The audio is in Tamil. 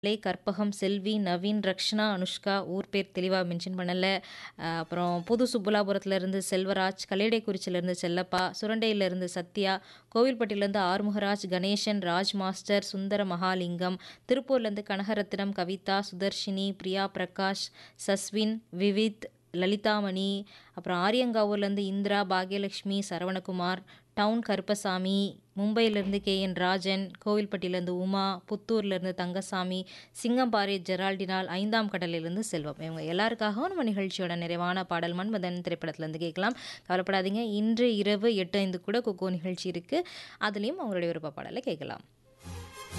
லே கற்பகம், செல்வி, நவீன், ரக்ஷனா, அனுஷ்கா ஊர் பேர் தெளிவா மென்ஷன் பண்ணல. அ அப்புறம் புது சுப்புலாபுரத்துலேருந்து செல்வராஜ், கல்லிடைக்குறிச்சியிலேருந்து செல்லப்பா, சுரண்டையிலேருந்து சத்யா, கோவில்பட்டியிலேருந்து ஆறுமுகராஜ், கணேசன், ராஜ் மாஸ்டர், சுந்தர மகாலிங்கம், திருப்பூர்லேருந்து கனகரத்தினம், கவிதா, சுதர்ஷினி, பிரியா பிரகாஷ், சஸ்வின், விவித், லலிதாமணி, அப்புறம் ஆரியங்காவூர்லேருந்து இந்திரா, பாக்யலட்சுமி, சரவணகுமார், டவுன் கருப்பசாமி, மும்பையிலேருந்து கே.என். ராஜன், கோவில்பட்டியிலேருந்து உமா, புத்தூர்லேருந்து தங்கசாமி, சிங்கம்பாறை ஜெரால்டினால், ஐந்தாம் கடலிலிருந்து செல்வம். இவங்க எல்லாருக்காகவும் நம்ம நிகழ்ச்சியோட நிறைவான பாடல் மன்மதன் திரைப்படத்துலேருந்து கேட்கலாம். கவலைப்படாதீங்க. இன்று இரவு 8:05 கூட குக்கூ நிகழ்ச்சி இருக்கு. அதுலயும் அவங்களுடைய விருப்ப பாடல கேட்கலாம்.